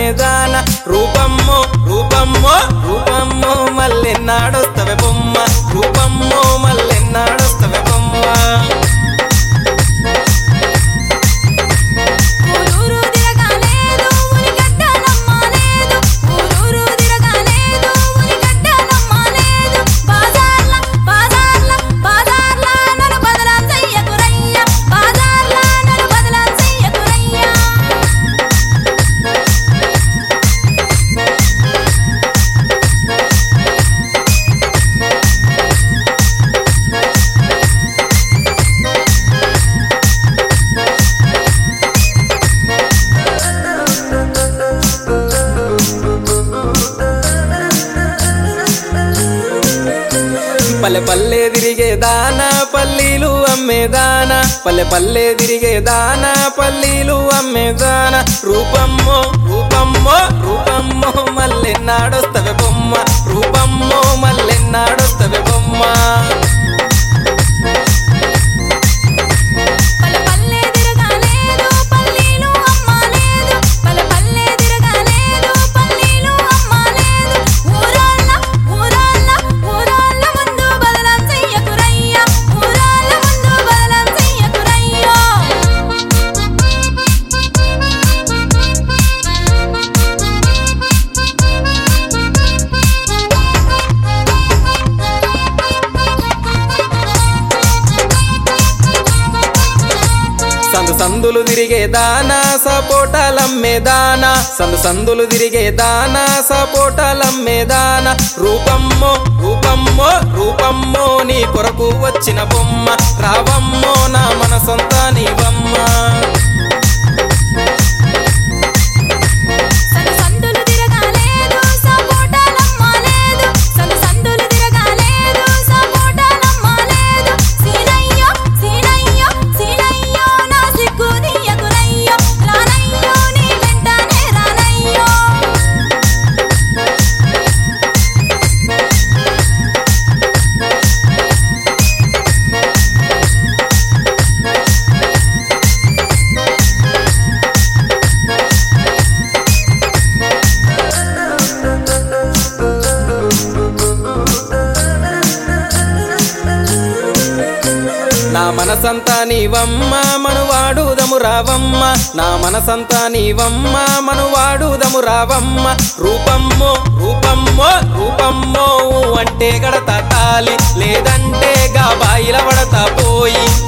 అమ్మేదాన రూపమ్మో రూపమ్మో రూపమ్మో మల్లెన్నాడొస్తవే బొమ్మ రూపమ్మో మల్లెన్నాడొస్తవే బొమ్మ ఊరూరు తిరగాలేదు ఉనిగడ్డ నమ్మలేదు ఊరూరు తిరగాలేదు ఉనిగడ్డ నమ్మలేదు బాజార్ల బాజార్ల బాజార్ల నన్ను బదలాం చెయ్యకురయ్య బాజార్ల నన్ను బదలాం చెయ్యకురయ్య పల్లె పల్లె తిరిగే దాన పల్లీలు అమ్మేదాన పల్లె పల్లె తిరిగే దాన పల్లీలు అమ్మేదాన రూపమ్మో రూపమ్మో రూపమ్మో మల్లెన్నాడొస్తవే బొమ్మ రూపమ్మో మల్లెన్నాడొస్తవే బొమ్మ పల్లె పల్లె తిరగాలేదు పల్లీలు అమ్మలేదు పల్లె పల్లె తిరగాలేదు పల్లీలు అమ్మలేదు ఊరాళ్ళ ఊరాళ్ళ ఊరాళ్ళ ముందు బదలాం చెయ్యకురయ్య ఊరాళ్ళ ముందు బదలాం చెయ్యకురయ్యో సందు సందులు తిరిగే దానా సపోటాలమ్మే దానా సందు సందులు తిరిగే దానా సపోటాలమ్మే దానా రూపమ్మో రూపమ్మో రూపమ్మో నీ కొరకు వచ్చిన బొమ్మ రావమ్మో నా మనసంత నీవమ్మ సందు సందులు తిరగాలేదు సపోటాలమ్మలేదు సందు సందులు తిరగాలేదు సపోటాలమ్మలేదు సీనయ్యో సీనయ్యో సీనయ్యో నా సిగ్గు నీయకురయ్యో రానయ్యో నీ వెంటనే రానయ్యో నా మనసంతా నీవమ్మ మనువాడుదము రావమ్మ నా మనసంతా నీవమ్మ మనువాడుదము రావమ్మ రూపమ్మో రూపమ్మో రూపమ్మో అంటే గడత తాలి లేదంటే గా బాయిల పడతా పోయి